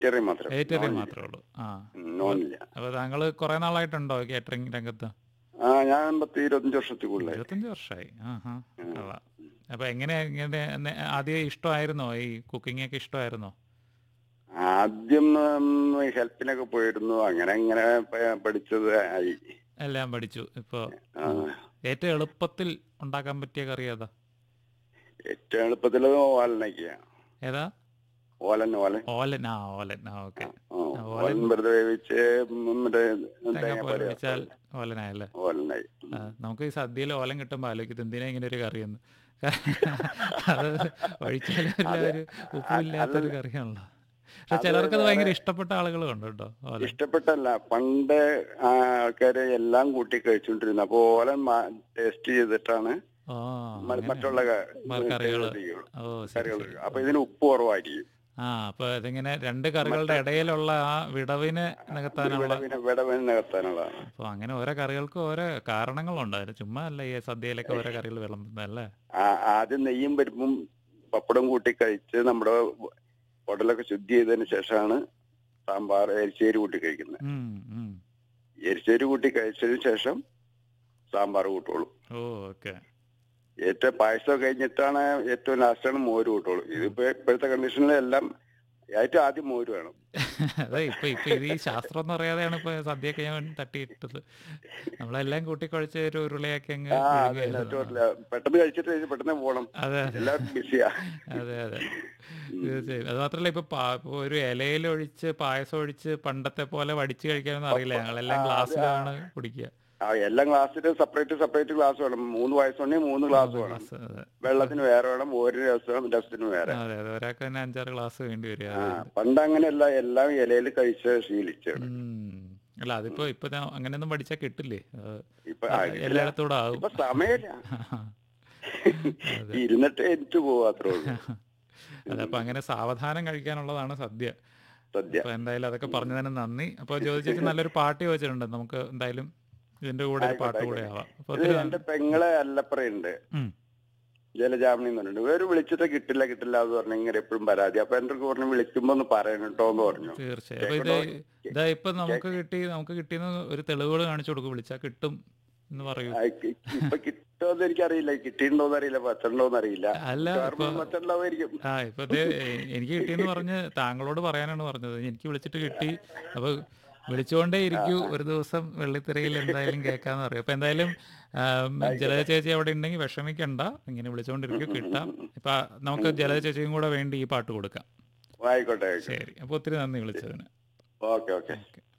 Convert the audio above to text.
Vegetarian മാത്രം vegetarian മാത്രമേ ഉള്ളൂ ആ നോണില്ല അപ്പോൾ താങ്കൾ കുറേ നാളായിട്ടുണ്ടോ കേറ്ററിംഗ് രംഗത്ത് ആ ഞാൻ പത്ത് ഇരുപത്തഞ്ച് വർഷത്തിൽ കൂടുതലായി ഇരുപത്തഞ്ച് വർഷമായി ആ ഹാ അപ്പോൾ എങ്ങനെ ഇങ്ങനെ നെ- ആദ്യം ഇഷ്ടമായിരുന്നോ ഈ കുക്കിംഗ് ഒക്കെ ഇഷ്ടമായിരുന്നോ ആദ്യം ഹെൽപ്പിനൊക്കെ പോയിരുന്നു അങ്ങനെ അങ്ങനെ പ- പഠിച്ചത് ആയി എല്ലാം പഠിച്ചു ഇപ്പോൾ ആ, ഏറ്റവും എളുപ്പത്തിൽ ഉണ്ടാക്കാൻ പറ്റിയ കറി ഏതാ ഏറ്റവും എളുപ്പത്തിലത് ഓലനൊക്കെയാ ഏതാ ഓലൻ ഓലൻ ഓലൻ ആ ഓലൻ ആ ഓക്കെ ആ, ഓലൻ വെറുതെ വേവിച്ച് മറ്റേ തേങ്ങാപ്പാൽ തേങ്ങാപ്പാൽ ഒഴിച്ചാൽ ഓലനായല്ലേ ഓലനായി ആ, നമുക്ക് ഈ സദ്യയിൽ ഓലം കിട്ടുമ്പോൾ ആലോചിക്കും എന്തിനാ ഇങ്ങനെ ഒരു കറിയെന്ന് അത് ഒഴിച്ചാൽ ഒരു ഉപ്പില്ലാത്തൊരു കറിയാണല്ലോ പക്ഷെ ചിലർക്ക് അത് ഭയങ്കര ഇഷ്ടപ്പെട്ട ആളുകളും ഉണ്ട് കേട്ടോ ഓലൻ ഇഷ്ടപ്പെട്ടല്ല പണ്ട് ആൾക്കാര് എല്ലാം കൂട്ടി കഴിച്ചുകൊണ്ടിരുന്നു അപ്പൊ ഓലൻ ടേസ്റ്റ് ചെയ്തിട്ടാണ് ഓ മ- അങ്ങനെ. മറ്റുള്ള ക- മ- കറികള്. ചെയ്യുള്ളൂ. ഓ ശരി കറികൾ ശരി അപ്പൊ ഇതിന് ഉപ്പ് കുറവായിരിക്കും ആ അപ്പൊ ഇതിങ്ങനെ രണ്ട് കറികളുടെ ഇടയിലുള്ള ആ വിടവിന് നികത്താനുള്ള വിടവിന് വിടവിന് നികത്താനുള്ളതാണ് അപ്പൊ അങ്ങനെ ഓരോ കറികൾക്കും ഓരോ കാരണങ്ങളുണ്ട് അതിന് ചുമ്മാ അല്ല ഈ സദ്യയിലൊക്കെ ഓരോ കറികൾ വിളമ്പുന്നതല്ലേ ആ- ആദ്യം നെയ്യും പരിപ്പും പപ്പടം കൂട്ടി കഴിച്ച് നമ്മുടെ കുടലൊക്കെ ശുദ്ധി ചെയ്തതിന് ശേഷമാണ് സാമ്പാർ എരിശ്ശേരി കൂട്ടി കഴിക്കുന്നത് ഉം, ഉം. എരിശ്ശേരി കൂട്ടി കഴിച്ചതിന് ശേഷം സാമ്പാർ കൂട്ടുള്ളൂ ഓ ഓക്കെ ഏറ്റവും പായസം കഴിഞ്ഞിട്ടാണ് ഏറ്റവും ലാസ്റ്റാണ് മോര് കൂട്ടുള്ളൂ ഇതിപ്പോ ഇപ്പോഴത്തെ കണ്ടീഷനിൽ എല്ലാം ഏറ്റവും ആദ്യം മോര് വേണം അതെ ഇപ്പൊ ഇപ്പൊ ഇത് ഈ ശാസ്ത്രം എന്ന് അറിയാതെയാണ് ഇപ്പൊ സദ്യയൊക്കെ ഞാൻ തട്ടിയിട്ടത് നമ്മളെല്ലാം കൂട്ടിക്കുഴച്ച് ഒരു ഉരുളയാക്കി അങ്ങ് ആ അതെ വിഴുങ്ങുകയായിരുന്നു. ഏറ്റവും ഇല്ല. പെട്ടെന്ന് കഴിച്ചിട്ട് പെട്ടെന്ന് പോകണം അതെ എല്ലാവർക്കും ബിസിയാ അതെ അതെ തീർച്ചയായും അത് മാത്രല്ല ഇപ്പൊ പാ- ഇപ്പൊ ഒരു ഇലയിൽ ഒഴിച്ച് പായസം ഒഴിച്ച് പണ്ടത്തെ പോലെ വടിച്ച് കഴിക്കാനൊന്നും അറിയില്ല ഞങ്ങളെല്ലാം ഗ്ലാസ്സിലാണ് കുടിക്കുക ആ എല്ലാ ഗ്ലാസ്സിലും സെപ്പറേറ്റ് സെപ്പറേറ്റ് ഗ്ലാസ് വേണം മൂന്ന് വയസ്സുണ്ടെങ്കിൽ മൂന്ന് ഗ്ലാസ് വേണം ഗ്ലാസ് അതെ വെള്ളത്തിന് വേറെ വേണം ഒരു രസം രസത്തിന് വേറെ അതെ അതെ ഒരാൾക്ക് തന്നെ അഞ്ചാറ് ഗ്ലാസ് വേണ്ടി വരിക ആ പണ്ട് അങ്ങനെയല്ല എല്ലാം ഇലയിൽ കഴിച്ച് ശീലിച്ചാണ് ഉം. അല്ല അതിപ്പോ ഇപ്പൊ ഞാൻ അങ്ങനെയൊന്നും പഠിച്ചാൽ കിട്ടില്ലേ അത് ഇപ്പൊ ആ, ഇല്ല. എല്ലായിടത്തൂടെ ആവും ഇപ്പൊ സമയമില്ല ഇരുന്നിട്ട് എനിക്ക് പോവാത്രേ ഉള്ളൂ അതപ്പോ അങ്ങനെ സാവധാനം കഴിക്കാനുള്ളതാണ് സദ്യ സദ്യ അപ്പൊ എന്തായാലും അതൊക്കെ പറഞ്ഞതിന് നന്ദി അപ്പൊ ജ്യോതി ചേച്ചി നല്ലൊരു പാട്ട് ചോദിച്ചിട്ടുണ്ട് നമുക്ക് എന്തായാലും ഇതിന്റെ കൂടെ ഒരു പാട്ട് കൂടെ ആവാം അപ്പൊ ഇത് ഒത്തിരി എന്റെ പെങ്ങളെ അല്ലപ്പറയുണ്ട് ഉം. ജലജാമണി എന്ന് പറഞ്ഞിട്ട് വേറെ വിളിച്ചിട്ട് കിട്ടില്ല കിട്ടില്ല എന്ന് പറഞ്ഞു ഇങ്ങനെ എപ്പോഴും പരാതി അപ്പൊ എന്റെ അടുത്ത് പറഞ്ഞു വിളിക്കുമ്പോ ഒന്ന് പറയണം കേട്ടോ എന്ന് പറഞ്ഞു തീർച്ചയായും അപ്പൊ ഇത് ഇതാ ഇപ്പൊ നമുക്ക് കിട്ടി നമുക്ക് കിട്ടിയെന്ന് ഒരു തെളിവുകൾ കാണിച്ചു കൊടുക്കും വിളിച്ചാൽ കിട്ടും എന്ന് പറയൂ ആ, ഇ- ഇപ്പൊ കിട്ടുമെന്ന് എനിക്കറിയില്ല കിട്ടിയിട്ടുണ്ടോന്ന് അറിയില്ല പറ്റുണ്ടോന്ന് അറിയില്ല അല്ല ഇപ്പൊ മറ്റുണ്ടാവുമായിരിക്കും ആ ഇപ്പൊ ദേ, എ- എനിക്ക് കിട്ടിയെന്ന് പറഞ്ഞ് താങ്കളോട് പറയാനാണ് പറഞ്ഞത് എനിക്ക് വിളിച്ചിട്ട് കിട്ടി അപ്പൊ വിളിച്ചുകൊണ്ടേ ഇരിക്കൂ ഒരു ദിവസം വെള്ളിത്തിരയിൽ എന്തായാലും കേൾക്കാന്ന് പറയും അപ്പൊ എന്തായാലും ആം, ജലജ ചേച്ചി അവിടെ ഉണ്ടെങ്കിൽ വിഷമിക്കണ്ട ഇങ്ങനെ വിളിച്ചുകൊണ്ടിരിക്കും കിട്ടാം ഇപ്പൊ നമുക്ക് ജലജ ചേച്ചിയും കൂടെ വേണ്ടി ഈ പാട്ട് കൊടുക്കാം ആയിക്കോട്ടെ ആയിക്കോട്ടെ ശരി അപ്പൊ ഒത്തിരി നന്ദി വിളിച്ചതിന് ഓക്കെ ഓക്കെ ഓക്കെ